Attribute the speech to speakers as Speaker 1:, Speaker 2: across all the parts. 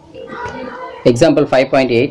Speaker 1: Example 5.8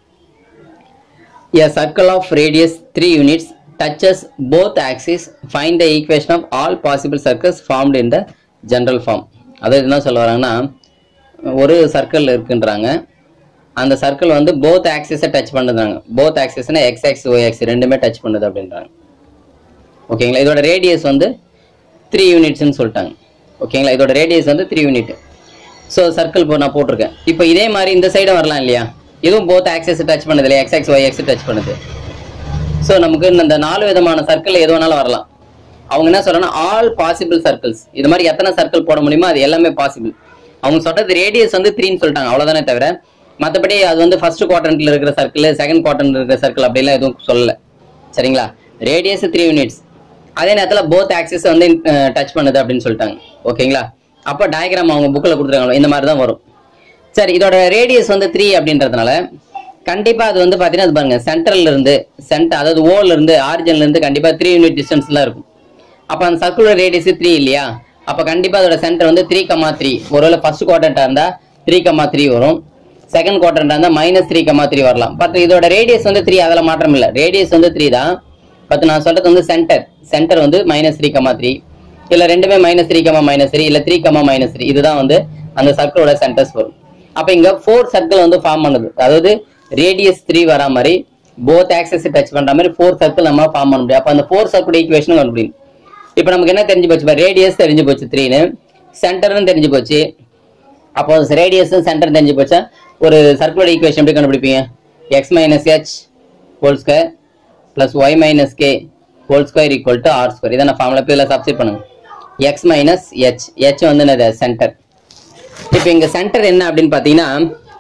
Speaker 1: A circle of radius 3 units touches both axes. Find the equation of all possible circles formed in the general form. அதாவது என்ன சொல்ல வராங்கன்னா ஒரு circle இருக்குன்றாங்க அந்த circle வந்து போத் ஆக்சிஸை டச் பண்ணுறாங்க போத் ஆக்சிஸ்னா எக்ஸ் ஆக்ஸ் ஒய் ஆக்ஸ் ரெண்டுமே டச் பண்ணுது அப்படின்றாங்க ஓகேங்களா இதோட ரேடியஸ் வந்து த்ரீ யூனிட்ஸ்னு சொல்லிட்டாங்க ஓகேங்களா இதோட ரேடியஸ் வந்து த்ரீ யூனிட் ஸோ சர்க்கிள் இப்போ நான் போட்டிருக்கேன் இப்போ இதே மாதிரி இந்த சைடும் வரலாம் இல்லையா இதுவும் போத் ஆக்சஸ் டச் பண்ணுது இல்லையா X X Y X touch பண்ணுது ஸோ நமக்கு இந்த நாலு விதமான சர்க்கிள் எது வேணாலும் வரலாம் அவங்க என்ன சொல்றாங்கன்னா ஆல் பாசிபிள் சர்க்கிள்ஸ் இது மாதிரி எத்தனை சர்க்கிள் போட முடியுமோ அது எல்லாமே பாசிபிள் அவங்க சொல்றது ரேடியஸ் வந்து த்ரீன்னு சொல்லிட்டாங்க அவ்வளோதானே தவிர மற்றபடி அது வந்து ஃபர்ஸ்ட் குவாட்ரண்ட்ல இருக்கிற சர்க்கிள் செகண்ட் குவாட்ரண்ட்ல இருக்கிற சர்க்கிள் அப்படிலாம் எதுவும் சொல்லல சரிங்களா ரேடியஸ் த்ரீ யூனிட்ஸ் அதே நேரத்தில் போத் ஆக்சிஸ் வந்து டச் பண்ணுது அப்படின்னு சொல்லிட்டாங்க ஓகேங்களா அப்போ டயக்ராம் அவங்க புக்கில் கொடுத்துருக்காங்களோ இந்த மாதிரி தான் வரும் சரி இதோட ரேடியஸ் வந்து த்ரீ அப்படின்றதுனால கண்டிப்பா அது வந்து பாத்தீங்கன்னா அது பாருங்க சென்டர்ல இருந்து சென்டர் அதாவது ஓல இருந்து ஆரிஜின்ல இருந்து கண்டிப்பா த்ரீ யூனிட் டிஸ்டன்ஸ்ல இருக்கும் அப்ப அந்த சர்க்குலர் ரேடியஸ் த்ரீ இல்லையா அப்ப கண்டிப்பா அதோட சென்டர் வந்து த்ரீ கமா த்ரீ ஒருவேளை ஃபர்ஸ்ட் குவார்டர்ட்டா இருந்தா த்ரீ கமா த்ரீ வரும் செகண்ட் குவார்டர்ட்டா இருந்தா மைனஸ் த்ரீ கமா த்ரீ வரலாம் பட் இதோட ரேடியஸ் வந்து த்ரீ அதில் மாற்றம் இல்லை ரேடியஸ் வந்து த்ரீ தான் பட் நான் சொல்றது வந்து சென்டர் சென்டர் வந்து மைனஸ் த்ரீ கமா த்ரீ இல்ல ரெண்டுமே minus three comma minus three இல்ல த்ரீ கமா மைனஸ் த்ரீ இதுதான் வந்து அந்த சர்க்கிளோட சென்டர்ஸ் வரும் அப்ப இங்க ஃபோர் சர்க்கிள் வந்து ஃபார்ம் பண்ணுது அதாவது ரேடியஸ் த்ரீ வரா மாதிரி போத் ஆக்சஸ் டச் பண்ற மாதிரி ஃபோர் சர்க்கிள் நம்ம ஃபார்ம் பண்ண முடியும் அப்ப அந்த ஃபோர் சர்க்கிள் ஈக்குவேஷன் கண்டுபிடிக்கும் இப்போ நமக்கு என்ன தெரிஞ்சு போச்சு ரேடியஸ் தெரிஞ்சு போச்சு த்ரீன்னு சென்டர்னு தெரிஞ்சு போச்சு அப்போ ரேடியஸ் சென்டர் தெரிஞ்சு போச்சா ஒரு சர்க்குலர் ஈக்குவேஷன் எப்படி கண்டுபிடிப்பீங்க X minus H whole square plus Y minus K whole square equal to R square இதை நான் ஃபார்முலா இதில் சப்ஸ்டிட் பண்ணுங்க எக்ஸ் மைனஸ் ஹெச் ஹெச் வந்து என்னது சென்டர் இப்போ இங்க சென்டர் என்ன அப்படின்னு பார்த்தீங்கன்னா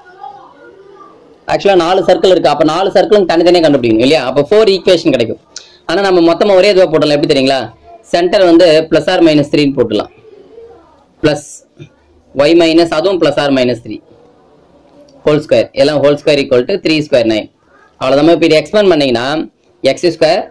Speaker 1: ஆக்சுவலாக நாலு சர்க்கிள் இருக்கு அப்போ நாலு சர்க்கிளும் தனித்தனியாக கண்டுபிடிக்கணும் இல்லையா அப்போ ஃபோர் ஈக்குவேஷன் கிடைக்கும் ஆனால் நம்ம மொத்தமாக ஒரே இதுவாக போடலாம் எப்படி தெரியுங்களா சென்டர் வந்து ப்ளஸ் ஆர் மைனஸ் த்ரீன்னு போட்டுடலாம் ப்ளஸ் ஒய் மைனஸ் அதுவும் plus R minus three whole square எல்லாம் whole square equal to three square nine அவ்வளோதான் இப்போ இது எக்ஸ்பேண்ட் பண்ணீங்கன்னா எக்ஸ் ஸ்கொயர்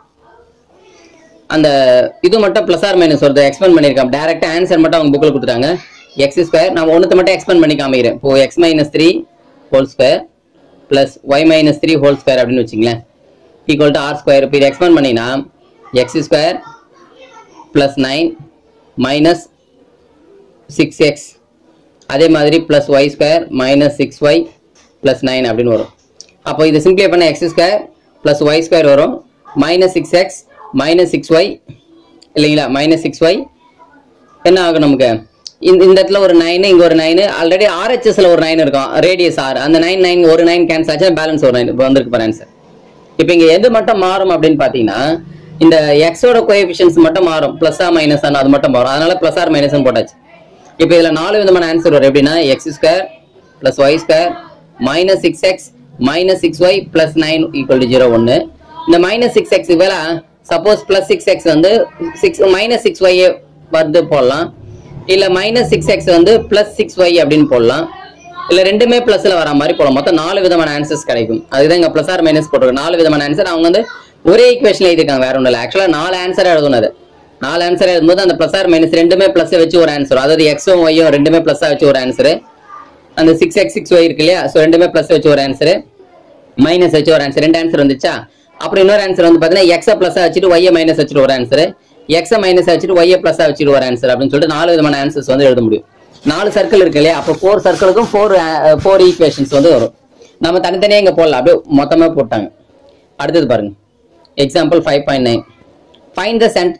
Speaker 1: அந்த இது மட்டும் ப்ளஸ் ஆர் மைனஸ் வருது எக்ஸ்பேண்ட் பண்ணியிருக்கான் டேரக்டாக ஆன்சர் மட்டும் அவங்க புக்கில் கொடுத்துட்டாங்க எக்ஸ் ஸ்கொயர் நான் ஒன்றுத்த மட்டும் எக்ஸ்பேண்ட் பண்ணி காமிக்கிறேன் இப்போ X minus three whole square plus Y minus three whole square அப்படின்னு வச்சுங்களேன் ஈக்குவல் டு ஆர் ஸ்கொயர் இப்போ இது எக்ஸ்பேண்ட் பண்ணிங்கன்னா X square plus nine minus six X அதே மாதிரி plus Y square minus six Y plus nine அப்படின்னு வரும் அப்போ இது சிம்பிளை பண்ண X square plus Y square வரும் minus six X minus six Y இல்லைங்களா மைனஸ் சிக்ஸ் ஒய் என்ன ஆகும் நமக்கு இந்த இந்த இடத்துல ஒரு நைனு இங்கே ஒரு நைனு ஆல்ரெடி ஆர்ஹெச்எஸ்ல ஒரு நைன் இருக்கும் ரேடியஸ் ஆர் அந்த நைன் நைன் ஒரு நைன் கேன்சல் ஆச்சு பேலன்ஸ் ஒரு நைன் இப்போ வந்திருக்கு பாரு ஆன்சர் இப்போ இங்கே எது மட்டும் மாறும் அப்படின்னு பார்த்தீங்கன்னா இந்த எக்ஸோட கோஎஃபிஷியன்ஸ் மட்டும் மாறும் ப்ளஸ் ஆர் மைனஸ் அது மட்டும் மாறும் அதனால ப்ளஸ் ஆர் மைனஸ் போட்டாச்சு இப்போ இதில் நாலு விதமான ஆன்சர் வரும் எப்படின்னா X square plus Y square minus six X minus six Y plus nine equal to zero ஒன்று இந்த மைனஸ் சிக்ஸ் எக்ஸ் வேலை சப்போஸ் ப்ளஸ் சிக்ஸ் எக்ஸ் வந்து சிக்ஸ் மைனஸ் சிக்ஸ் ஒய் வந்து போடலாம் இல்லை மைனஸ் சிக்ஸ் எக்ஸ் வந்து ப்ளஸ் சிக்ஸ் ஒய் அப்படின்னு போடலாம் இல்லை ரெண்டுமே ப்ளஸில் வர மாதிரி போடலாம் மொத்தம் நாலு விதமான ஆன்சர்ஸ் கிடைக்கும் அதுதான் இங்கே ப்ளஸ் ஆர் மைனஸ் போட்டிருக்கு நாலு விதமான ஆன்சர் அவங்க வந்து ஒரே ஈக்குவேஷன் எழுதிருக்காங்க வேற ஒன்றும் இல்லை ஆக்சுவலாக நாலு ஆன்சர் எழுதணும் அது நாலு ஆன்சர் எழுதும்போது அந்த ப்ளஸ் ஆர் மைனஸ் ரெண்டுமே ப்ளஸ் வச்சு ஒரு ஆன்சர் அதாவது எக்ஸும் ஒய்யும் ரெண்டுமே ப்ளஸ்ஸாக வச்சு ஒரு ஆன்சர் அந்த சிக்ஸ் எக்ஸ் சிக்ஸ் ஒய் இருக்கு இல்லையா ஸோ ரெண்டுமே ப்ளஸ் வச்சு ஒரு ஆன்சர் மைனஸ் வச்சு ஒரு ஆன்சர் ரெண்டு ஆன்சர் வந்துச்சா அப்புறம் இன்னொரு ஆன்சர் வந்து பார்த்தீங்கன்னா எக்ஸை ப்ளஸ்ஸாக வச்சுட்டு ஒய்யை மைனஸ் வச்சுட்டு ஒரு ஆன்சர் எக்ஸை மைனஸ் வச்சுட்டு ஒய்யை ப்ளஸ்ஸாக வச்சுட்டு ஒரு ஆன்சர் அப்படின்னு சொல்லிட்டு நாலு விதமான ஆன்சர்ஸ் வந்து எழுத முடியும் நாலு சர்க்கிள் இருக்கு இல்லையா அப்போ ஃபோர் சர்க்கிளுக்கும் ஃபோர் ஃபோர் ஈக்குவேஷன்ஸ் வந்து வரும் நம்ம தனித்தனியாக இங்கே போடலாம் அப்படியே மொத்தமாக போட்டாங்க அடுத்தது பாருங்க example five point nine find the centre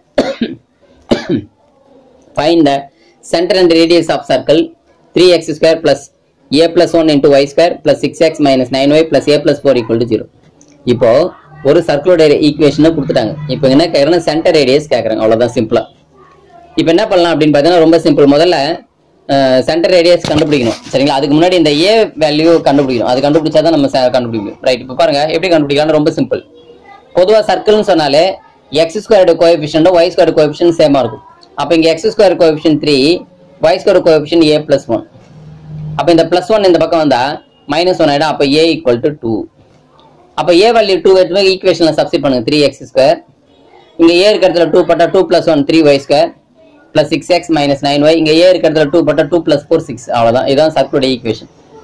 Speaker 1: find the center and radius of circle 3x square plus a plus 1 into y square plus 6x minus 9y plus a plus 4 equal to 0 இப்போ ஒரு சர்க்கிளோட ஈக்குவேஷனை கொடுத்துட்டாங்க இப்போ என்ன கேட்குறேன்னா centre radius கேட்குறாங்க அவ்வளோதான் சிம்பிளா இப்போ என்ன பண்ணலாம் அப்படின்னு பார்த்தீங்கன்னா ரொம்ப சிம்பிள் முதல்ல சென்டர் ரேடியஸ் கண்டுபிடிக்கணும் சரிங்களா அதுக்கு முன்னாடி இந்த ஏ வேல்யூ கண்டுபிடிக்கணும் அது கண்டுபிடிச்சா தான் நம்ம se- கண்டுபிடிக்கணும் ரைட் இப்போ பாருங்க எப்படி கண்டுபிடிக்கலாம்னு ரொம்ப சிம்பிள் பொதுவாக சர்க்கிள்னு சொன்னாலே X squared coefficient Y square coefficient சேமா இருக்கும் அப்போ இங்கே X square coefficient three Y square coefficient A plus one அப்போ இந்த பிளஸ் ஒன் இந்த பக்கம் வந்தா மைனஸ் ஒன் ஆயிடும் அப்போ ஏ ஈக்குவல் டு டூ அப்போ ஏ வேல்யூ டூ எடுத்து ஈக்குவேஷனில் சப்ஸ்டிட் பண்ணுங்க த்ரீ எக்ஸ் ஸ்கொயர் இங்கே ஏ இருக்கிறதுல டூ பட்டா two plus one three Y square plus six X minus nine Y இங்கே ஏ இருக்கிறதுல டூ பட்டா டூ பிளஸ் ஃபோர் சிக்ஸ் அவ்வளோதான் இதுதான் சர்க்கிளோட ஈக்குவேஷன்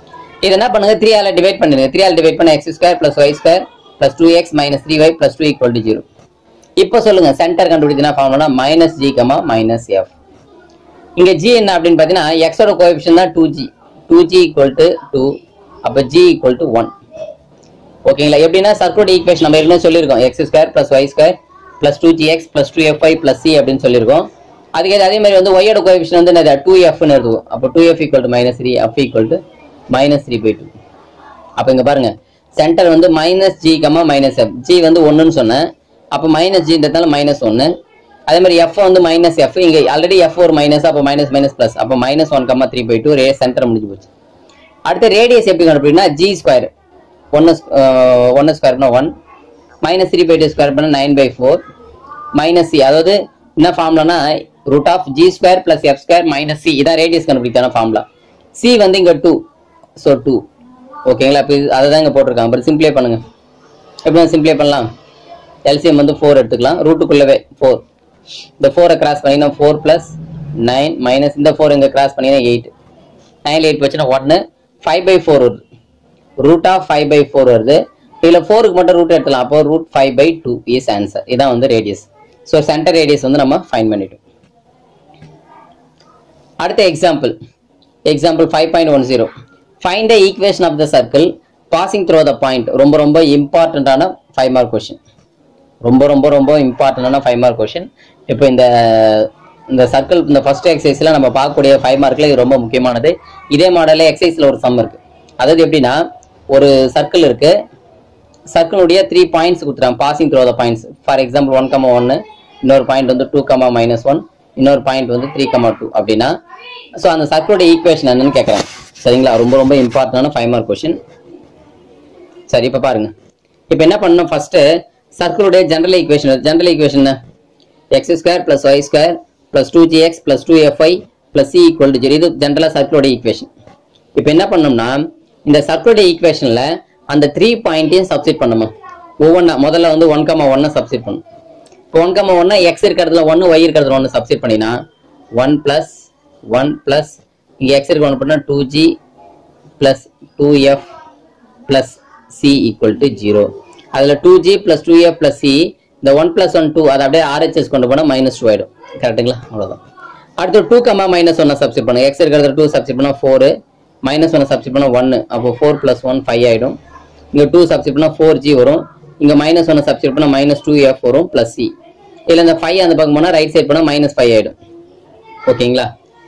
Speaker 1: இது என்ன பண்ணுங்க த்ரீ ஆல டிவைட் பண்ணுங்க த்ரீ ஆல டிவைட் பண்ண X square plus Y square plus two X minus three Y plus two equal to zero இப்போ சொல்லுங்க சென்டர் கண்டுபிடிச்சுனா formula minus G comma minus F இங்க ஜி என்ன அப்படின்னு பார்த்தீங்கன்னா எக்ஸோட கோஎஃபிஷியன் தான் two G two G equal to two அப்போ ஜி ஈக்குவல் டு ஒன் ஓகேங்களா எப்படின்னா சர்க்குலர் ஈக்குவேஷன் நம்ம ஏற்கனவே சொல்லியிருக்கோம் X square plus Y square plus two G X plus two F ஐ பிளஸ் சி அப்படின்னு சொல்லியிருக்கோம் அதுக்கு அதே மாதிரி வந்து ஒய்யோட கோஎஃபிஷியன் வந்து என்னது டூ எஃப்னு எழுதுவோம் அப்போ two F equal to minus three F equal to minus three by two அப்போ இங்க பாருங்க சென்டர் வந்து minus G comma minus F G வந்து ஒன்றுன்னு சொன்னேன் அப்போ மைனஸ் ஜின்றதுனால மைனஸ் ஒன்று அதே மாதிரி எஃப் வந்து மைனஸ் எஃப் இங்கே ஆல்ரெடி எஃப் ஒரு மைனஸ் அப்போ மைனஸ் மைனஸ் ப்ளஸ் அப்போ minus one comma three by two ரே சென்டர் முடிஞ்சு போச்சு அடுத்து ரேடியஸ் எப்படி கண்டுபிடினா ஜி ஸ்கொயர் ஒன்று ஒன்று ஸ்கொயர்னா one minus three by two square பண்ண nine by four minus C அதாவது என்ன ஃபார்ம்லனா root of G square plus F square minus C இதான் ரேடியஸ் கண்டுபிடித்தான ஃபார்முலா சி வந்து இங்கே டூ ஸோ டூ ஓகேங்களா இப்போ அதை தான் இங்கே போட்டிருக்காங்க அப்புறம் சிம்ப்ளை பண்ணுங்க எப்படி சிம்ப்ளை பண்ணலாம் எல்சிஎம் வந்து ஃபோர் எடுத்துக்கலாம் ரூட்டுக்குள்ளவே ஃபோர் இந்த ஃபோரை கிராஸ் பண்ணிங்கன்னா ஃபோர் ப்ளஸ் நைன் மைனஸ் இந்த ஃபோர் இங்கே கிராஸ் பண்ணிங்கன்னா எயிட் நைன் எயிட் வச்சுன்னா ஒன்று ஃபைவ் பை ஃபோர் வருது root of five by four வருது இதில் ஃபோருக்கு மட்டும் ரூட் எடுத்துலாம் அப்போ root five by two is answer இதான் வந்து ரேடியஸ் ஸோ சென்டர் ரேடியஸ் வந்து நம்ம ஃபைன் பண்ணிட்டோம் அடுத்த example example five point one zero find the equation of the circle passing through the point ரொம்ப ரொம்ப இம்பார்ட்டண்ட்டான ஃபைவ் மார்க் கொஷின் ரொம்ப ரொம்ப ரொம்ப இம்பார்ட்டண்டான ஃபைவ் மார்க் கொஷின் இப்போ இந்த இந்த சர்க்கிள் இந்த ஃபர்ஸ்ட் எக்ஸசைஸ்ல நம்ம பார்க்கக்கூடிய ஃபைவ் மார்க்ல இது ரொம்ப முக்கியமானது இதே மாடல்ல எக்ஸசைஸ்ல ஒரு சம் இருக்கு அதாவது எப்படின்னா ஒரு சர்க்கிள் இருக்கு சர்க்கிளுடைய த்ரீ பாயிண்ட்ஸ் கொடுத்துறாங்க passing through the points for example one comma ஒன்று இன்னொரு பாயிண்ட் வந்து டூ கமா மைனஸ் ஒன் இன்னொரு பாயிண்ட் வந்து த்ரீ கமா டூ அப்படின்னா ஸோ அந்த சர்க்கிளோட ஈக்குவேஷன் என்னன்னு கேட்குறாங்க சரிங்களா ரொம்ப ரொம்ப இம்பார்ட்டன்டான ஃபைவ் மார்க் கொஷின் சரி இப்போ பாருங்க இப்போ என்ன பண்ணணும் ஃபர்ஸ்ட் சர்க்கிளுடைய general equation general equation X square plus Y square plus two G X plus two F Y plus C equal to zero இது ஜென்ரலாக சர்க்கிளோட ஈக்குவேஷன் இப்போ என்ன பண்ணோம்னா இந்த சர்க்கிளோட ஈக்குவேஷன்ல அந்த த்ரீ பாயிண்ட்டையும் சப்ஸ்டிட் பண்ணுமா ஒவ்வொன்றா முதல்ல வந்து ஒன் கமா ஒன்னை சப்ஸ்டிட் பண்ணும் இப்போ ஒன் கமா ஒன்னா எக்ஸ் இருக்கிறதுல ஒன்று ஒய் இருக்கிறதுல ஒன்று சப்ஸ்டிட் பண்ணினா ஒன் பிளஸ் ஒன் பிளஸ் இங்கே எக்ஸ் இருக்க ஒன்று பண்ணால் two G plus two F plus C equal to zero அதில் two G plus two F plus C இந்த ஒன் பிளஸ் ஒன் டூ அதை அப்படியே ஆர்ஹெச்எஸ் கொண்டு போனால் மைனஸ் டூ ஆயிடும் கரெக்டுங்களா அவ்வளோதான் அடுத்து டூ கம்மா மைனஸ் ஒன்னை சப்ஸ்டிட் பண்ணுங்க எக்ஸ் இருக்கிறது டூ சப்ஸ்டிட் பண்ணால் ஃபோரு மைனஸ் ஒன்னை சப்ஸ்டிட் பண்ணால் ஒன்று அப்போ ஃபோர் ப்ளஸ் ஒன் ஃபைவ் ஆகிடும் இங்கே டூ சப்ஸ்டிட் பண்ணால் ஃபோர் ஜி வரும் இங்கே மைனஸ் ஒன்னை சப்ஸ்டிட் பண்ணால் மைனஸ் டூ எஃப் வரும் ப்ளஸ் சி இதில் இந்த ஃபைவ் அந்த பக்கம் போனால் ரைட் சைட் பண்ணால் மைனஸ் ஃபைவ் ஆகிடும் ஓகேங்களா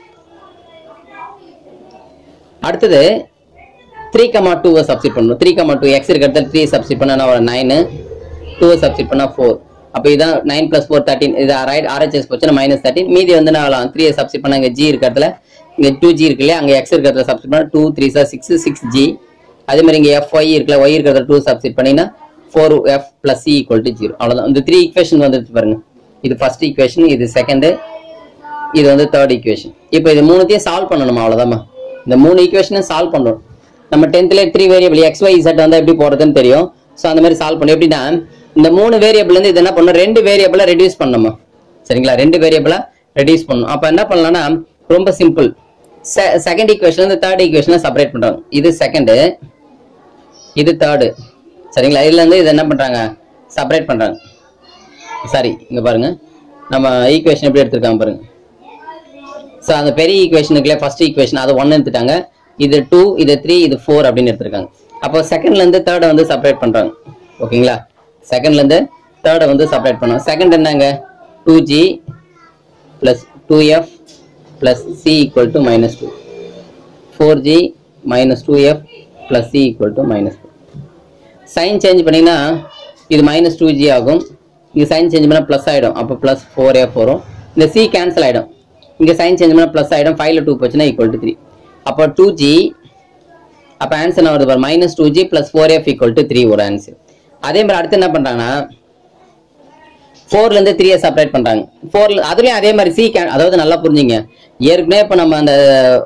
Speaker 1: அடுத்தது த்ரீ கமா டூவை சப்ஸ்டிட் பண்ணணும் த்ரீ கமா டூ எக்ஸ் இருக்கிறத த்ரீ சப்ஸ்டிட் பண்ணால் ஒரு நைனு டூவை சப்ஸ்டிட் பண்ணால் ஃபோர் அப்போ இதான் நைன் ப்ளஸ் ஃபோர் தேர்ட்டின் இது ரைட் ஆர்ஹெச்எஸ் போச்சுன்னா மைனஸ் தேர்ட்டின் மீதி வந்து நான் த்ரீ சப்ஸ்டிட் பண்ண இங்கே ஜி இருக்கிறதுல இங்கே டூ ஜி இருக்கு இல்லையா அங்கே எக்ஸ் இருக்கிறதுல சப்ஸ்டிட் பண்ணால் two three sir six six G அதே மாதிரி இங்கே எஃப் ஒய் இருக்குல்ல ஒய் இருக்கிறத டூ சப்ஸ்டிட் பண்ணிங்கன்னா four F plus C equal to zero அவ்வளோதான் இந்த த்ரீ ஈக்குவேஷன் வந்துருச்சு பாருங்க இது ஃபர்ஸ்ட் ஈக்குவேஷன் இது செகண்டு இது வந்து தேர்ட் ஈக்குவேஷன் இப்போ இது மூணுத்தையும் சால்வ் பண்ணணுமா அவ்வளோதாம்மா இந்த மூணு ஈக்குவேஷனும் சால்வ் பண்ணணும் நம்ம டென்த்ல three variable X Y Z வந்து எப்படி போறதுன்னு தெரியும் ஸோ அந்த மாதிரி சால்வ் பண்ணணும் எப்படின்னா இந்த மூணு வேரியபிள் வந்து இது என்ன பண்ணணும் ரெண்டு வேரியபிளை ரெடியூஸ் பண்ணணுமா சரிங்களா ரெண்டு வேரியபிளை ரெடியூஸ் பண்ணணும் அப்போ என்ன பண்ணலாம்னா ரொம்ப சிம்பிள் செகண்ட் ஈக்குவேஷன் வந்து தேர்ட் ஈக்குவேஷனை செப்பரேட் பண்றாங்க இது செகண்டு இது தேர்டு சரிங்களா இதுல இருந்து இது என்ன பண்றாங்க செப்பரேட் பண்றாங்க சாரி இங்க பாருங்க நம்ம ஈக்குவேஷன் எப்படி எடுத்திருக்காங்க பாருங்க ஸோ அந்த பெரிய ஈக்குவேஷனுக்குள்ள ஃபர்ஸ்ட் ஈக்குவேஷன் அதை ஒன்று எடுத்துட்டாங்க இது டூ இது த்ரீ இது ஃபோர் அப்படின்னு எடுத்திருக்காங்க அப்போ செகண்ட்ல இருந்து தேர்டை வந்து செப்பரேட் பண்றாங்க ஓகேங்களா செகண்ட்ல இருந்து தேர்டை வந்து செப்பரேட் பண்ணோம் செகண்ட் என்னங்க two G plus two F plus C equal to minus two four G minus two F plus C equal to minus two sign change பண்ணிங்கன்னா இது மைனஸ் டூ ஜி ஆகும் இங்கே சைன் சேஞ்ச் பண்ணால் plus ஆகிடும் அப்போ plus four F வரும் இந்த C cancel ஆகிடும் இங்கே சைன் சேஞ்ச் பண்ணால் ப்ளஸ் ஆகிடும் ஃபைவ்ல டூ போச்சுன்னா ஈக்குவல் டு த்ரீ அப்போ டூ ஜி அப்போ ஆன்சர் என்ன வருது பாரு minus two G plus four F equal to three ஒரு ஆன்சர் அதே மாதிரி அடுத்து என்ன பண்ணுறாங்கன்னா ஃபோர்ல இருந்து த்ரீயை செப்பரேட் பண்றாங்க ஃபோர்ல அதுலயும் அதே மாதிரி சி கேன் அதாவது நல்லா புரிஞ்சுங்க ஏற்கனவே இப்போ நம்ம அந்த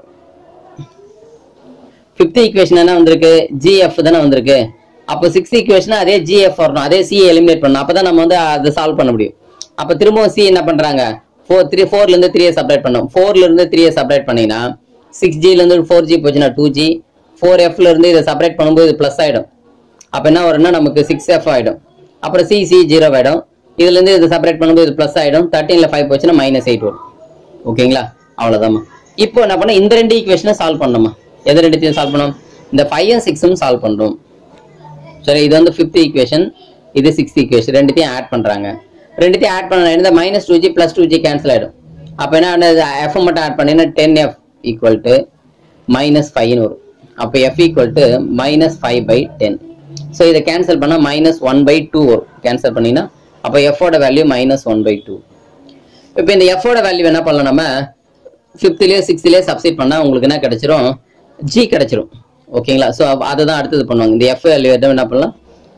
Speaker 1: ஃபிஃப்த் ஈக்குவேஷன் என்ன வந்திருக்கு ஜிஎஃப் தானே வந்திருக்கு அப்போ சிக்ஸ் ஈக்குவேஷன் அதே ஜிஎஃப் வரணும் அதே சி எலிமினேட் பண்ணணும் அப்பதான் நம்ம வந்து அதை சால்வ் பண்ண முடியும் அப்போ திரும்பவும் சி என்ன பண்றாங்க ஃபோர் த்ரீ ஃபோர்ல இருந்து த்ரீயை செப்பரேட் பண்ணணும் ஃபோர்ல இருந்து த்ரீயை செப்பரேட் பண்ணீங்கன்னா சிக்ஸ் ஜில இருந்து ஃபோர் ஜி போச்சுன்னா டூ ஜி ஃபோர் எஃப்ல இருந்து இதை செப்பரேட் பண்ணும்போது இது ப்ளஸ் ஆயிடும் அப்போ என்ன வரும்னா நமக்கு சிக்ஸ் எஃப் ஆயிடும் அப்புறம் சி சி ஜீரோ ஆயிடும் இதுல இருந்து இது செப்பரேட் பண்ணும்போது இது ப்ளஸ் ஆயிடும் தேர்ட்டீன்ல ஃபைவ் போச்சுன்னா மைனஸ் எயிட் வரும் ஓகேங்களா அவ்வளவுதாம்மா இப்போ என்ன பண்ண இந்த ரெண்டு ஈக்குவேஷனை சால்வ் பண்ணணுமா எது ரெண்டுத்தையும் சால்வ் பண்ணணும் இந்த ஃபைவ் அண்ட் சிக்ஸும் சால்வ் பண்றோம் சரி இது வந்து ஃபிஃப்த் ஈக்குவேஷன் இது சிக்ஸ்த் ஈக்குவேஷன் ரெண்டுத்தையும் ஆட் பண்றாங்க ரெண்டுத்தையும் ஆட் பண்ண இந்த minus two G plus two G cancel ஆயிடும் அப்போ என்ன எஃப் மட்டும் ஆட் பண்ணீங்கன்னா ten F equal to minus ஃபைவ்னு வரும் அப்போ F equal to minus five by ten so இதை கேன்சல் பண்ணால் மைனஸ் ஒன் பை டூ வரும் கேன்சல் பண்ணீங்கன்னா அப்போ எஃபோட value minus one by two இப்போ இந்த எஃபோட வேல்யூ என்ன பண்ணலாம் நம்ம ஃபிஃப்த்லேயே சிக்ஸ்த்லேயே சப்ஸ்டிட் பண்ணால் உங்களுக்கு என்ன கிடைச்சிரும் ஜி கிடைச்சிரும் ஓகேங்களா ஸோ அதை தான் அடுத்தது பண்ணுவாங்க இந்த எஃப் வேல்யூ எதாவது என்ன பண்ணலாம்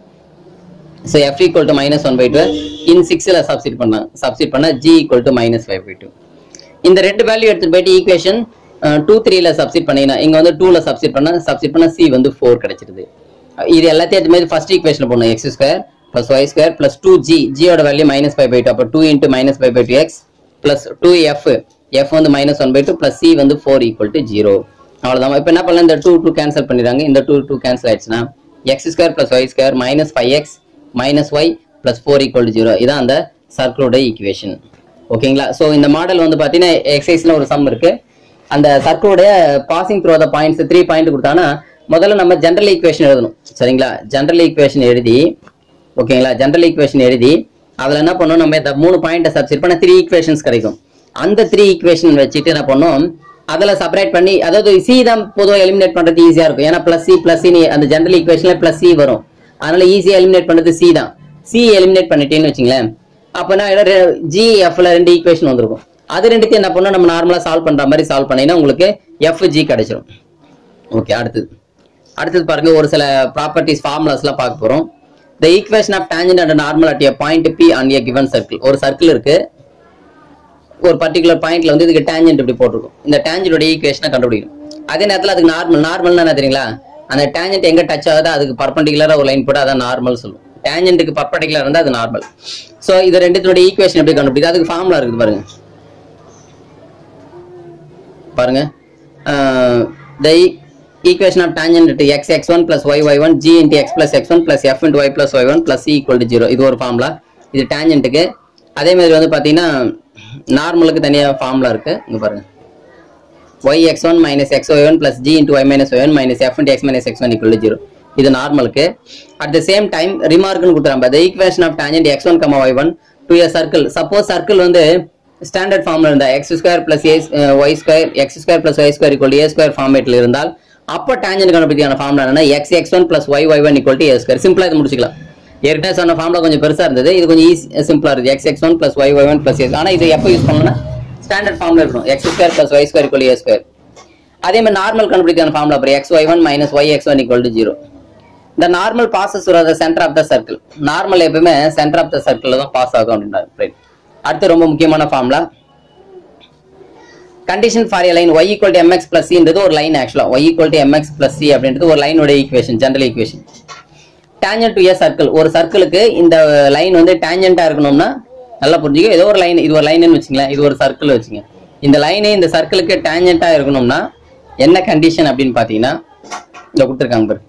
Speaker 1: so F equal to minus one by two in சிக்ஸில் சப்ஸ்டிட் பண்ணாங்க சப்ஸ்டிட் பண்ணால் G equal to minus five by two இந்த ரெண்டு வேல்யூ எடுத்துட்டு போயிட்டு ஈக்குவேஷன் டூ த்ரீல சப்ஸ்டிட் பண்ணீங்கன்னா இங்க வந்து டூல சப்ஸ்டிட் பண்ணா சப்ஸ்டிட் பண்ணா சி வந்து ஃபோர் கிடைச்சிருது இது எல்லாத்தையும் எடுத்து மாதிரி ஃபர்ஸ்ட் ஈக்குவேஷன் போடணும் X square plus Y square plus two G ஜியோட value minus five by two அப்போ two into minus five by two X plus two F F வந்து minus one by two plus C வந்து four equal to zero அவ்வளோதான் இப்போ என்ன பண்ணலாம் இந்த two two cancel பண்ணிடுறாங்க இந்த டூ டூ கேன்சல் ஆயிடுச்சுன்னா X square plus Y square minus five X minus Y plus four equal to zero இதான் அந்த சர்க்கிளோட ஈக்குவேஷன் ஓகேங்களா ஸோ இந்த மாடல் வந்து பார்த்தீங்கன்னா எக்ஸசைஸ்ல ஒரு சம் இருக்கு அந்த சர்க்கிளோடைய passing through the points three point கொடுத்தாங்கன்னா முதல்ல நம்ம ஜென்ரல் ஈக்குவேஷன் எழுதணும் சரிங்களா ஜென்ரல் ஈக்குவேஷன் எழுதி ஓகேங்களா ஜென்ரல் ஈக்குவேஷன் எழுதி அதில் என்ன பண்ணோம் நம்ம இந்த மூணு பாயிண்ட்டை சப்ஸ்டிட் பண்ண த்ரீ ஈக்குவேஷன்ஸ் கிடைக்கும் அந்த த்ரீ ஈக்குவேஷன் வச்சுட்டு என்ன பண்ணோம் அதில் செப்பரேட் பண்ணி அதாவது சி தான் பொதுவாக எலிமினேட் பண்ணுறது ஈஸியாக இருக்கும் ஏன்னா ப்ளஸ் சி ப்ளஸ் சி அந்த ஜென்ரல் ஈக்குவேஷனில் ப்ளஸ் சி வரும் அதனால ஈஸியாக எலிமினேட் பண்ணுறது சி தான் சி எலிமினேட் பண்ணிட்டேன்னு வச்சுங்களேன் அப்போ நான் ஜி எஃப்ல ரெண்டு ஈக்குவேஷன் வந்திருக்கும் அது ரெண்டுத்தையும் என்ன பண்ணோம் நம்ம நார்மலாக சால்வ் பண்ணுற மாதிரி சால்வ் பண்ணீங்கன்னா உங்களுக்கு எஃப் ஜி கிடைச்சிரும் ஓகே அடுத்தது அடுத்தது பாருங்க ஒரு சில ப்ராப்பர்ட்டிஸ் ஃபார்முலாஸ்லாம் பார்க்க போகிறோம் the equation of tangent and normal at a point P on a given circle ஒரு சர்க்கிள் இருக்கு ஒரு பர்டிகுலர் பாயிண்ட்ல வந்து இதுக்கு டேஞ்சன்ட் இப்படி போட்டிருக்கும் இந்த டேஞ்சன்டோட ஈக்குவேஷனை கண்டுபிடிக்கணும் அதே நேரத்தில் அதுக்கு நார்மல் நார்மல்னா என்ன தெரியுங்களா அந்த டேஞ்சன்ட் எங்க டச் ஆகுதோ அதுக்கு பர்பண்டிகுலரா ஒரு லைன் போட்டு அதான் நார்மல் சொல்லுவோம் டேஞ்சன்ட்டுக்கு பர்பண்டிகுலர் இருந்தால் அது நார்மல் ஸோ இது ரெண்டுத்தோட ஈக்குவேஷன் எப்படி கண்டுபிடிக்குது அதுக்கு ஃபார்முலா இருக்குது பாருங்க பாருங்க the equation of tangent to X X one plus Y Y one G into X plus X one plus F into Y plus Y one plus equal to zero இது ஒரு formula இது டேஞ்சன்ட்டுக்கு அதே மாதிரி வந்து பார்த்தீங்கன்னா நார்மலுக்கு தனியாக ஃபார்முலா இருக்கு இங்க பாருங்க Y X one minus X Y one plus G into Y minus Y one minus F into X minus X one equal zero இது நார்மலுக்கு அட் த சேம் டைம் ரிமார்க்னு கொடுத்துறாங்க the equation of tangent X one comma Y one to a circle suppose circle வந்து standard ஃபார்ம்ல இருந்தா X square plus A Y square X square plus Y square equal A square ஃபார்மேட்ல இருந்தால் அப்போ tangent கண்டுபிடிக்கான formula என்ன X X one plus Y Y one equal to A square சிம்பிளா இது முடிச்சுக்கலாம் ஏற்கனவே சொன்ன ஃபார்முலா கொஞ்சம் பெருசா இருந்தது இது கொஞ்சம் ஈஸி சிம்பிளா இருக்கு X X one plus Y Y one plus A ஆனா இது எப்போ யூஸ் பண்ணணும்னா ஸ்டாண்டர்ட் ஃபார்ம்ல இருக்கணும் X square plus Y square equal A square அதே மாதிரி நார்மல் கண்டுபிடிக்கான ஃபார்முலா அப்புறம் X Y one minus Y X one equal to zero இந்த normal passes the centre of the circle normal எப்பவுமே சென்டர் ஆஃப் த சர்க்கிள் தான் pass ஆகும் அப்படின்றாரு Right. அடுத்து ரொம்ப முக்கியமான formula condition for a line Y equal to M X plus சின்றது ஒரு லைன் ஆக்சுவலா Y equal to M X plus C அப்படின்றது ஒரு லைனோட equation general equation tangent to a circle ஒரு சர்க்கிளுக்கு இந்த லைன் வந்து டேஞ்சண்டா இருக்கணும்னா நல்லா புரிஞ்சுக்க ஏதோ ஒரு லைன் இது ஒரு லைன் வச்சுங்களேன் இது ஒரு சர்க்கிள் வச்சுங்க இந்த லைனே இந்த சர்க்கிளுக்கு டேஞ்சண்டா இருக்கணும்னா என்ன கண்டிஷன் அப்படின்னு பாத்தீங்கன்னா இந்த கொடுத்துருக்காங்க பாரு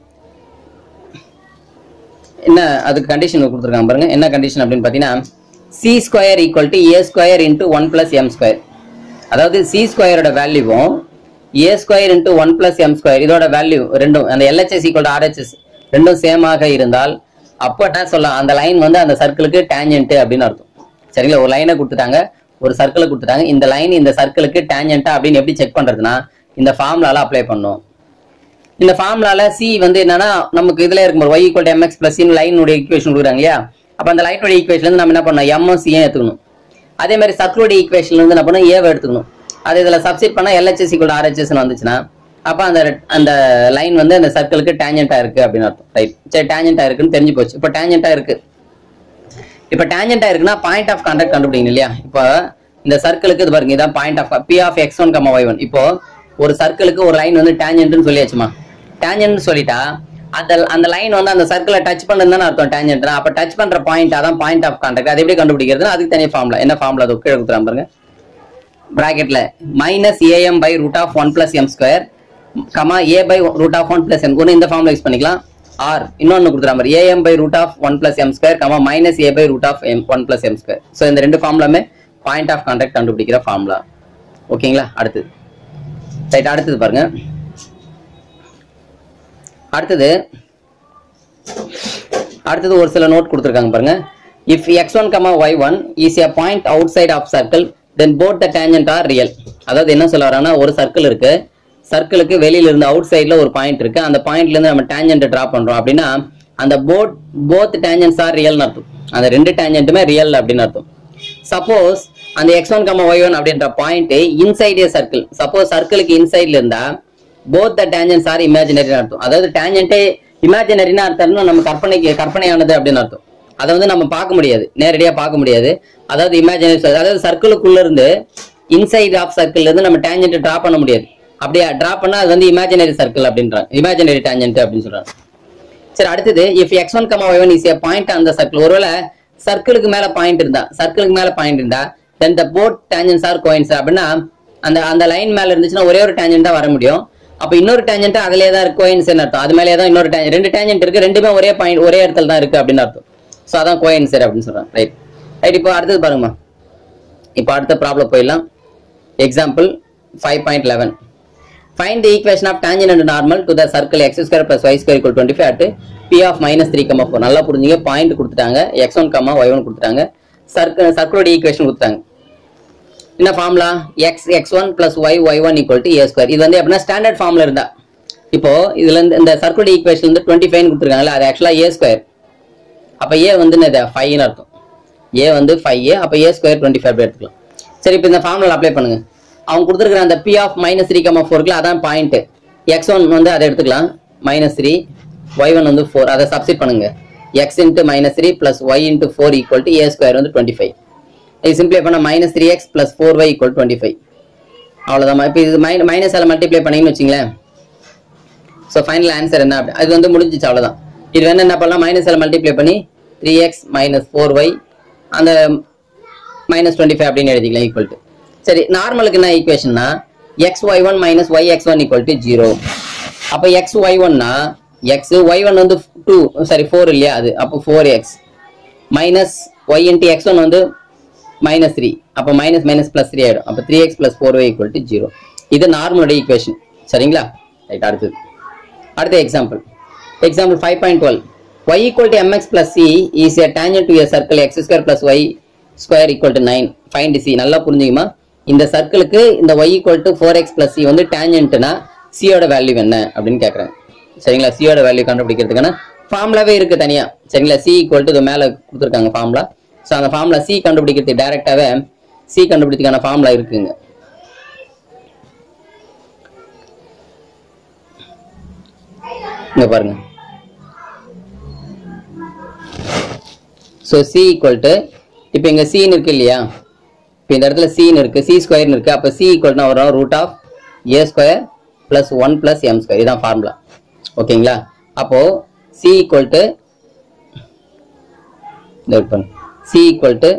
Speaker 1: என்ன அதுக்கு கண்டிஷன் கொடுத்துருக்காங்க பாருங்க என்ன கண்டிஷன் அப்படின்னு பார்த்தீங்கன்னா C square equal to A square into one plus M square அதாவது சி ஸ்கொயரோட வேல்யூவும் A square into one plus M square இதோட வேல்யூ ரெண்டும் அந்த எல்ஹெச்எஸ் ஈக்குவல் டு ஆர்ஹெச்எஸ் ரெண்டும் சேமாக இருந்தால் அப்போ என்ன சொல்லலாம் அந்த லைன் வந்து அந்த சர்க்கிளுக்கு டேஞ்சன்ட் அப்படின்னு அர்த்தம் சரிங்களா ஒரு லைனை கொடுத்துட்டாங்க ஒரு சர்க்கிளை கொடுத்துட்டாங்க இந்த லைன் இந்த சர்க்கிளுக்கு டேஞ்சன்ட்டா அப்படின்னு எப்படி செக் பண்றதுன்னா இந்த ஃபார்முலால அப்ளை பண்ணும் இந்த ஃபார்முலால சி வந்து என்னன்னா நமக்கு இதுல இருக்கும்போது ஒய் ஈக்குவல் எம்எக்ஸ் பிளஸ் லைனுடைய ஈக்குவேஷன் கொடுக்குறாங்க இல்லையா அப்ப அந்த லைனுடைய ஈக்குவேஷன் இருந்து நம்ம என்ன பண்ணோம் எம்மும் சியும் எடுத்துக்கணும் அதே மாதிரி சர்க்கிளுடைய ஈக்குவேஷன்ல இருந்து என்ன பண்ணணும் ஏவை எடுத்துக்கணும் அது இதுல சப்ஸ்டிட் பண்ணா எல்ஹெச்எஸ் ஈக்குவல் ஆர்ஹெச்எஸ் வந்துச்சுன்னா அப்ப அந்த அந்த லைன் வந்து அந்த சர்க்கிளுக்கு டேஞ்சண்டா இருக்கு அப்படின்னு அர்த்தம் ரைட் சரி டேஞ்சண்டா இருக்குன்னு தெரிஞ்சு போச்சு இப்போ டேஞ்சண்டா இருக்கு இப்போ டேஞ்சண்டா இருக்குன்னா பாயிண்ட் ஆஃப் கான்டாக்ட் கண்டுபிடிக்கணும் இல்லையா இப்போ இந்த சர்க்கிளுக்கு இது பாருங்க இதான் point of P of X one comma Y one இப்போ ஒரு சர்க்கிளுக்கு ஒரு லைன் வந்து டேஞ்சன்ட்னு சொல்லியாச்சுமா டேஞ்சன்ட் சொல்லிட்டா அந்த அந்த லைன் வந்து அந்த சர்க்கிளை டச் பண்ணுறதுன்னு அர்த்தம் டேஞ்சன்ட் அப்போ டச் பண்ற பாயிண்ட் அதான் பாயிண்ட் ஆஃப் கான்டாக்ட் அது எப்படி கண்டுபிடிக்கிறதுனா அதுக்கு தனியாக ஃபார்முலா என்ன ஃபார்முலா அது கீழே கொடுத்துறாங்க பாருங்க பிராக்கெட்ல minus A M by root of one plus M square comma A by root of one plus M ஒன்று இந்த ஃபார்ம்ல யூஸ் பண்ணிக்கலாம் ஆர் இன்னொன்று கொடுத்துற மாதிரி A M by root of one plus M square comma minus A by root of M one plus M square so இந்த ரெண்டு ஃபார்ம்லாமே பாயிண்ட் ஆஃப் கான்டாக்ட் கண்டுபிடிக்கிற ஃபார்முலா ஓகேங்களா அடுத்தது ரைட் அடுத்தது பாருங்க அடுத்தது அடுத்தது ஒரு சில நோட் கொடுத்துருக்காங்க பாருங்க if X one comma Y one is a point outside of circle then both the tangent are real அதாவது என்ன சொல்ல வராங்கன்னா ஒரு சர்க்கிள் இருக்கு சர்க்கிளுக்கு வெளியில இருந்து அவுட் சைட்ல ஒரு பாயிண்ட் இருக்கு அந்த பாயிண்ட்ல இருந்து நம்ம டேஞ்சன்ட் டிரா பண்றோம் அப்படின்னா அந்த போட் போத் டேஞ்சன்ஸ் ஆர் ரியல்னு அர்த்தம் அந்த ரெண்டு டேஞ்சன்ட்டுமே ரியல் அப்படின்னு அர்த்தம் சப்போஸ் அந்த X one comma Y one அப்படின்ற point inside a circle suppose சர்க்கிளுக்கு இன்சைட்ல இருந்தா both the tangents are imaginary அர்த்தம் அதாவது டேஞ்சன்ட்டே இமேஜினரினா அர்த்தம்னா நம்ம கற்பனைக்கு கற்பனையானது அப்படின்னு அர்த்தம் அதை வந்து நம்ம பார்க்க முடியாது நேரடியா பார்க்க முடியாது அதாவது இமேஜினரி அதாவது சர்க்கிளுக்குள்ள இருந்து இன்சைட் ஆஃப் சர்க்கிள் இருந்து நம்ம டேஞ்சன்ட் டிரா பண்ண முடியாது அப்படியே டிரா பண்ணா அது வந்து இமேஜினரி சர்க்கிள் அப்படின்றாங்க இமேஜினரி டேஞ்சன்ட் அப்படின்னு சொல்றாங்க சரி அடுத்தது if X one comma Y one is a point அந்த சர்க்கிள் ஒருவேளை சர்க்கிளுக்கு மேல பாயிண்ட் இருந்தா சர்க்கிளுக்கு மேல பாயிண்ட் இருந்தா then the both tangents are coincide அப்படின்னா அந்த அந்த லைன் மேல இருந்துச்சுன்னா ஒரே ஒரு டேஞ்சன்ட் தான் வர முடியும் அப்ப இன்னொரு டேஞ்சன்ட் அதுலயே தான் இருக்கு கோயின்ஸ் அர்த்தம் அது மேலே தான் இன்னொரு tangent- ரெண்டு டேஞ்சன்ட் இருக்கு ரெண்டுமே ஒரே பாயிண்ட் ஒரே இடத்துல தான் இருக்கு அப்படின்னு அர்த்தம் ஸோ அதான் கோயின்ஸ் அப்படின்னு சொல்றாங்க ரைட் ரைட் இப்போ அடுத்தது பாருங்கம்மா இப்போ அடுத்த ப்ராப்ளம் போயிடலாம் example five point eleven Find the equation of tangent and normal to the circle x square plus y square equal 25 at p of minus 3, 4. நல்லா புரிஞ்சுங்க பாயிண்ட் கொடுத்துட்டாங்க x1, y1 கொடுத்துட்டாங்க சர்க்கிள் சர்க்கிளோட ஈக்குவேஷன் கொடுத்தாங்க என்ன formula X X one plus Y Y one equal to A square இது வந்து எப்படின்னா standard ஃபார்ம்ல இருந்தா இப்போ இதுல இருந்து இந்த சர்க்கிளோட ஈக்குவேஷன் வந்து டுவெண்ட்டி ஃபைவ் கொடுத்துருக்காங்கல்ல அது ஆக்சுவலா ஏ ஸ்கொயர் அப்ப ஏ வந்து என்னது ஃபைவ்னு அர்த்தம் ஏ வந்து ஃபைவ் ஏ அப்ப ஏ ஸ்கொயர் டுவெண்ட்டி ஃபைவ் எடுத்துக்கலாம் சரி இப்போ இந்த ஃபார்முலா அப்ளை பண்ணுங்க அவங்க கொடுத்துருக்கிற அந்த P of minus three comma ஃபோர்க்குல அதான் பாயிண்ட் எக்ஸ் ஒன் வந்து அதை எடுத்துக்கலாம் மைனஸ் த்ரீ ஒய் ஒன் வந்து ஃபோர் அதை சப்ஸ்டிட் பண்ணுங்க X into minus three plus Y into four equal to A square வந்து டுவெண்ட்டி ஃபைவ் இது சிம்பிளை பண்ண minus three X plus four Y equal twenty five அவ்வளோதான் இப்போ இது மைன மைனஸ் அதில் மல்டிப்ளை பண்ணீங்கன்னு வச்சுங்களேன் ஸோ ஃபைனல் ஆன்சர் என்ன அப்படி அது வந்து முடிஞ்சிச்சு அவ்வளோதான் இது வேணா என்ன பண்ணலாம் மைனஸில் மல்டிப்ளை பண்ணி three X minus four Y அந்த மைனஸ் டுவெண்ட்டி ஃபைவ் அப்படின்னு எழுதிக்கலாம் ஈக்குவல் டு சரி நார்மலுக்கு என்ன ஈக்குவேஷன்னா X Y one minus Y X one equal to zero அப்போ எக்ஸ் ஒய் ஒன்னா எக்ஸ் ஒய் ஒன் வந்து டூ சாரி ஃபோர் இல்லையா அது அப்போ four X minus Y into X one வந்து மைனஸ் த்ரீ அப்போ மைனஸ் மைனஸ் ப்ளஸ் த்ரீ ஆயிடும் அப்போ three X plus four Y equal to zero இது நார்மலோட ஈக்குவேஷன் சரிங்களா ரைட் அடுத்தது அடுத்த example example five point twelve Y equal to M X plus C is a tangent to a circle X square plus Y square equal to nine find C நல்லா புரிஞ்சுக்குமா இந்த சர்க்கிளுக்கு இந்த Y equal to four X plus C வந்து டேஞ்சன்ட்னா சியோட value என்ன அப்படின்னு கேட்குறாங்க சரிங்களா சியோட வேல்யூ கண்டுபிடிக்கிறதுக்கான ஃபார்முலாவே இருக்கு தனியா சரிங்களா சி ஈக்குவல் டு இது மேலே கொடுத்துருக்காங்க ஃபார்முலா ஸோ அந்த ஃபார்முலா சி கண்டுபிடிக்கிறதுக்கு டேரெக்டாகவே சி கண்டுபிடிக்கிறதுக்கான ஃபார்முலா இருக்குங்க இங்க பாருங்க ஸோ சி ஈக்குவல் டு இப்போ இங்கே சீன் இருக்கு இல்லையா இப்போ இந்த இடத்துல சீன் இருக்கு சி ஸ்கொயர்னு இருக்கு அப்போ சி ஈக்குவல்னா வரும் root of A square plus one plus M square இதான் ஃபார்முலா ஓகேங்களா அப்போ C equal to C equal to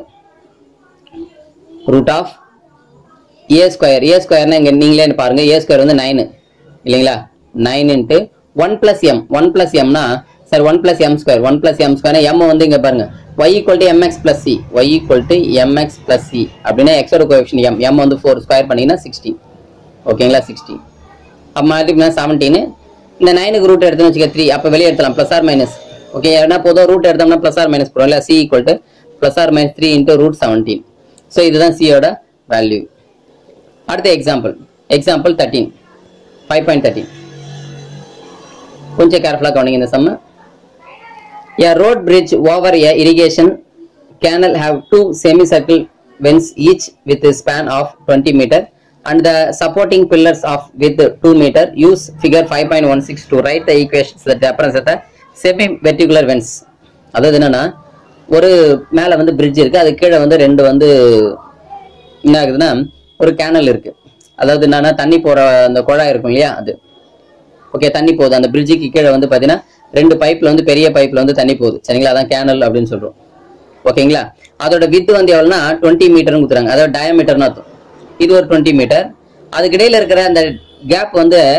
Speaker 1: root of A square A ஸ்கொயர்னா இங்கே நீங்களே பாருங்க ஏ ஸ்கொயர் வந்து நைனு இல்லைங்களா nine into one plus M one plus எம்னா sir one plus M square one plus M square M வந்து இங்கே பாருங்க Y equal to M X plus C Y equal to M X plus C அப்படின்னா எக்ஸோட coefficient M M வந்து four square பண்ணீங்கன்னா sixteen ஓகேங்களா sixteen அப்போ மல்டிப்ளா செவன்டீன் இந்த நைனுக்கு ரூட் எடுத்துன்னு வச்சுக்க த்ரீ அப்போ வெளியே எடுத்துலாம் ப்ளஸ் ஆர் மைனஸ் ஓகே ஏன்னா பொதுவாக ரூட் எடுத்தோம்னா ப்ளஸ் ஆர் மைனஸ் போகிறோம் இல்லை C equal to plus R minus three into root seventeen so இதுதான் சியோட வேல்யூ அடுத்த example example thirteen five point thirteen கொஞ்சம் கேர்ஃபுல்லாக கவனிங்க இந்த சம்ம A road bridge over a irrigation canal have two semicircle vents each with a span of 20 meter and the supporting pillars of with 2 meter. Use figure 5.16 to write the equations that represent the semi vertical vents. அதாவது என்னன்னா ஒரு மேல வந்து bridge இருக்கு அது கீழே வந்து ரெண்டு வந்து என்ன ஆகுதுன்னா ஒரு கேனல் இருக்கு அதாவது என்னன்னா தண்ணி போற அந்த குழாய் இருக்கும் இல்லையா அது ஓகே தண்ணி போகுது அந்த பிரிட்ஜுக்கு கீழே வந்து பார்த்தீங்கன்னா ரெண்டு பைப்ல வந்து பெரிய பைப்ல வந்து தண்ணி போகுது சரிங்களா அதான் கேனல் அப்படின்னு சொல்றோம் ஓகேங்களா அதோட வித்து வந்து எவ்வளோனா டுவெண்ட்டி மீட்டர்னு கொடுத்துறாங்க அதோட டயமீட்டர்னு அர்த்தம் இது ஒரு டுவெண்ட்டி மீட்டர் அதுக்கு இடையில இருக்கிற அந்த கேப் வந்து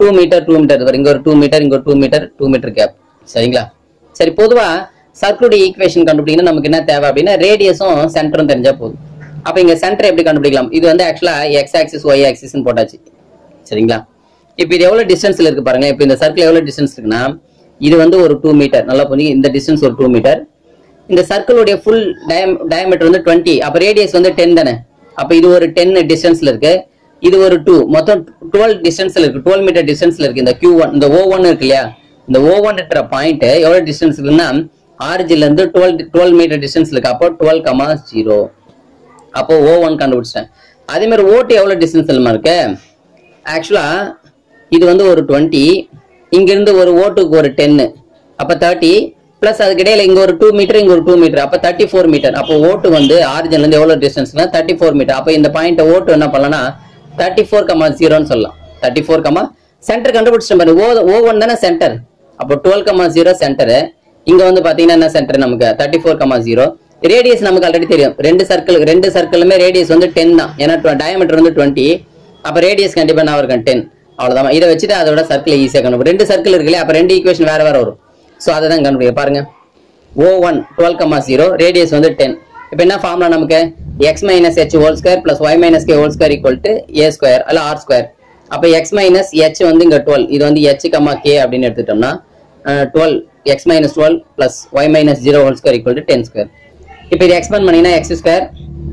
Speaker 1: டூ மீட்டர் டூ மீட்டர் வரும் இங்க ஒரு டூ மீட்டர் இங்க ஒரு two metre two metre gap சரிங்களா சரி பொதுவா சர்க்கிளுடைய ஈக்குவேஷன் கண்டுபிடிக்கணும் நமக்கு என்ன தேவை அப்படின்னா ரேடியஸும் சென்டரும் தெரிஞ்சா போதும் அப்ப இங்க சென்டர் எப்படி கண்டுபிடிக்கலாம் இது வந்து ஆக்சுவலா எக்ஸ் ஆக்சிஸ் ஒய் ஆக்சிஸ்னு போட்டாச்சு சரிங்களா இப்போ இது எவ்வளவு டிஸ்டன்ஸ்ல இருக்கு பாருங்க இப்போ இந்த சர்க்கிள் எவ்வளவு டிஸ்டன்ஸ் இருக்குன்னா இது வந்து ஒரு டூ மீட்டர் நல்லா புரிஞ்சு இந்த டிஸ்டன்ஸ் ஒரு டூ மீட்டர் இந்த சர்க்கிளுடைய ஃபுல் டயமீட்டர் வந்து டுவெண்ட்டி அப்ப ரேடியஸ் வந்து டென் தானே அப்ப இது ஒரு டென் டிஸ்டன்ஸ்ல இருக்கு இது ஒரு டூ மொத்தம் டுவெல் டிஸ்டன்ஸ்ல இருக்கு டுவெல் மீட்டர் டிஸ்டன்ஸ்ல இருக்கு இந்த கியூ ஒன் இந்த ஓ ஒன் இருக்கு இல்லையா இந்த ஓ ஒன் இருக்கிற பாயிண்ட் எவ்வளவு டிஸ்டன்ஸ் இருக்குன்னா ஆரிஜின்ல இருந்து டுவெல் டுவெல் மீட்டர் டிஸ்டன்ஸ் இருக்கு அப்போ டுவெல் கமா ஜீரோ அப்போ ஓ ஒன் கண்டுபிடிச்சிட்டேன் அதே மாதிரி ஓட்டு எவ்வளவு டிஸ்டன்ஸ் இருக்கு ஆக்சுவலா இது வந்து ஒரு டுவெண்ட்டி இங்கிருந்து ஒரு ஓட்டுக்கு ஒரு டென்னு அப்போ தேர்ட்டி ப்ளஸ் அதுக்கு இடையில இங்க ஒரு டூ மீட்டர் இங்க ஒரு டூ மீட்டர் அப்போ தேர்ட்டி ஃபோர் மீட்டர் அப்போ ஓட்டு வந்து ஆரிஜின்ல இருந்து எவ்வளவு டிஸ்டன்ஸ்னா தேர்ட்டி ஃபோர் மீட்டர் அப்போ இந்த பாயிண்ட் ஓட்டு என்ன பண்ணலாம்னா தேர்ட்டி ஃபோர் கமா ஜீரோன்னு சொல்லலாம் தேர்ட்டி ஃபோர் கமா சென்டர் கண்டுபிடிச்சிட்டேன் பாரு ஓ ஓ ஒன் தானே சென்டர் அப்போ டுவெல் கமா ஜீரோ சென்டர் இங்க வந்து பாத்தீங்கன்னா என்ன சென்டர் நமக்கு thirty four comma zero radius நமக்கு ஆல்ரெடி தெரியும் ரெண்டு சர்க்கிள் ரெண்டு சர்க்கிளுமே ரேடியஸ் வந்து டென் தான் ஏன்னா டயமீட்டர் வந்து டுவெண்ட்டி அப்ப ரேடியஸ் கண்டிப்பா நான் இருக்கும் டென் அவ்வளவுதான் இதை வச்சுட்டு அதோட சர்க்கிள் ஈஸியாக கண்டுபிடி ரெண்டு சர்க்கிள் இருக்கு இல்லையா அப்ப ரெண்டு ஈக்குவேஷன் வேற வேற வரும் ஸோ அதை தான் கண்டுபிடிக்க பாருங்க O one twelve comma zero radius வந்து டென் இப்போ என்ன ஃபார்முலா நமக்கு x minus H whole square plus Y minus K whole square equal to A square அல்ல ஆர் ஸ்கொயர் அப்போ எக்ஸ் மைனஸ் ஹெச் வந்து இங்க டுவெல் இது வந்து ஹெச் கமா கே அப்படின்னு எடுத்துட்டோம்னா twelve x minus twelve plus Y minus zero whole square equal to ten square இப்போ இது எக்ஸ்பேண்ட் பண்ணீங்கன்னா x square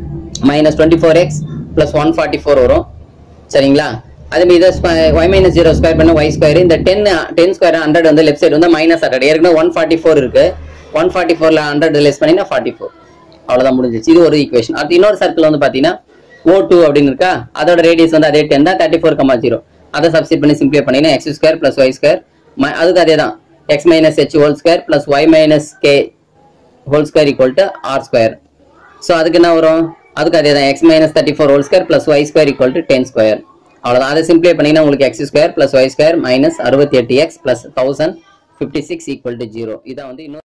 Speaker 1: minus twenty four X plus one forty four வரும் சரிங்களா அதே மாதிரி இதை ஒய் மைனஸ் ஜீரோ ஸ்கொயர் பண்ண ஒய் ஸ்கொயர் இந்த டென் டென் ஸ்கொயர் ஹண்ட்ரட் வந்து லெஃப்ட் சைடு வந்து மைனஸ் ஹண்ட்ரட் ஏற்கனவே ஒன் ஃபார்ட்டி ஃபோர் இருக்கு ஒன் ஃபார்ட்டி ஃபோர்ல ஹண்ட்ரட் லெஸ் பண்ணினா ஃபார்ட்டி ஃபோர் அவ்வளோதான் முடிஞ்சிச்சு இது ஒரு ஈக்குவேஷன் அடுத்து இன்னொரு சர்க்கிள் வந்து பார்த்தீங்கன்னா ஓ டூ அப்படின்னு இருக்கா அதோட ரேடியஸ் வந்து அதே டென் தான் தேர்ட்டி ஃபோர் கமா ஜீரோ அதை சப்ஸ்டிட் பண்ணி சிம்பிளை பண்ணினா x square plus Y square அதுக்கு அதே தான் x minus H whole square plus Y minus K whole square equal to R square so அதுக்கு என்ன வரும் அதுக்கு அதே தான் x minus thirty four whole square plus Y square equal to ten square அவ்வளோதான் அதை சிம்பிளை பண்ணீங்கன்னா உங்களுக்கு x square plus Y square minus அறுபத்தி எட்டு X plus thousand fifty six equal to zero இதான் வந்து இன்னும்